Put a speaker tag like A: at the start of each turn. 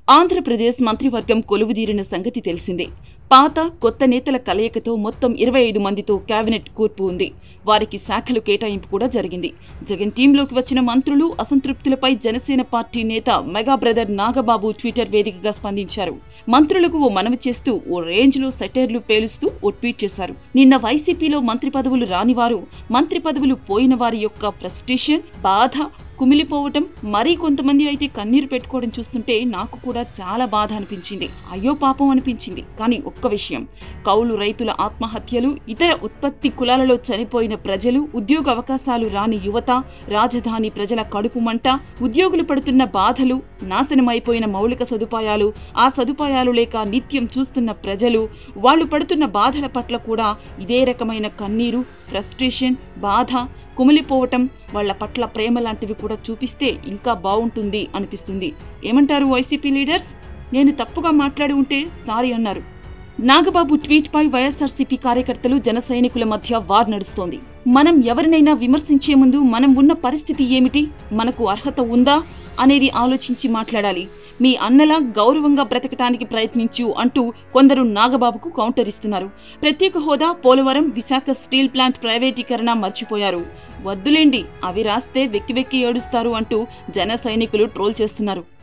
A: ఆంధ్రప్రదేశ్ మంత్రివర్గం కొలువుదీరిన సంగతి తెలిసిందే పాత కొత్త నేతల కలయికతో మొత్తం ఇరవై ఐదు మందితో కేబినెట్ కూర్పు ఉంది వారికి శాఖలు కేటాయింపు కూడా జరిగింది జగన్ టీంలోకి వచ్చిన మంత్రులు అసంతృప్తులపై జనసేన పార్టీ నేత మెగా బ్రదర్ నాగబాబు ట్విట్టర్ వేదికగా స్పందించారు మంత్రులకు ఓ మనవి చేస్తూ ఓ రేంజ్లో సెటైర్లు పేలుస్తూ ఓ ట్వీట్ చేశారు నిన్న వైసీపీలో మంత్రి పదవులు రానివారు మంత్రి పదవులు పోయిన వారి యొక్క ఫ్రస్ట్రేషన్ బాధ కుమిలిపోవటం మరీ కొంతమంది అయితే కన్నీరు పెట్టుకోవడం చూస్తుంటే నాకు కూడా చాలా బాధ అనిపించింది అయ్యో పాపం అనిపించింది కానీ ఒక్క విషయం కౌలు రైతుల ఆత్మహత్యలు ఇతర ఉత్పత్తి కులాలలో చనిపోయిన ప్రజలు ఉద్యోగ అవకాశాలు రాని యువత రాజధాని ప్రజల కడుపు మంట ఉద్యోగులు పడుతున్న బాధలు నాశనమైపోయిన మౌలిక సదుపాయాలు ఆ సదుపాయాలు లేక నిత్యం చూస్తున్న ప్రజలు వాళ్ళు పడుతున్న బాధల పట్ల కూడా ఇదే రకమైన కన్నీరు ఫ్రస్ట్రేషన్ బాధ కుమిలిపోవటం వాళ్ళ పట్ల ప్రేమ లాంటివి కూడా చూపిస్తే ఇంకా బాగుంటుంది అనిపిస్తుంది ఏమంటారు వైసీపీ లీడర్స్ నేను తప్పుగా మాట్లాడి ఉంటే సారీ అన్నారు నాగబాబు ట్వీట్ పై వైఎస్ఆర్సీపీ కార్యకర్తలు జన సైనికుల మధ్య వార్ నడుస్తోంది మనం ఎవరినైనా విమర్శించే ముందు మనం ఉన్న పరిస్థితి ఏమిటి మనకు అర్హత ఉందా అనేది ఆలోచించి మాట్లాడాలి మీ అన్నలా గౌరవంగా బ్రతకటానికి ప్రయత్నించు అంటూ కొందరు నాగబాబుకు కౌంటర్ ఇస్తున్నారు ప్రత్యేక హోదా పోలవరం విశాఖ స్టీల్ ప్లాంట్ ప్రైవేటీకరణ మర్చిపోయారు వద్దులేండి అవి రాస్తే వెక్కి వెక్కి ఏడుస్తారు అంటూ జన సైనికులు ట్రోల్ చేస్తున్నారు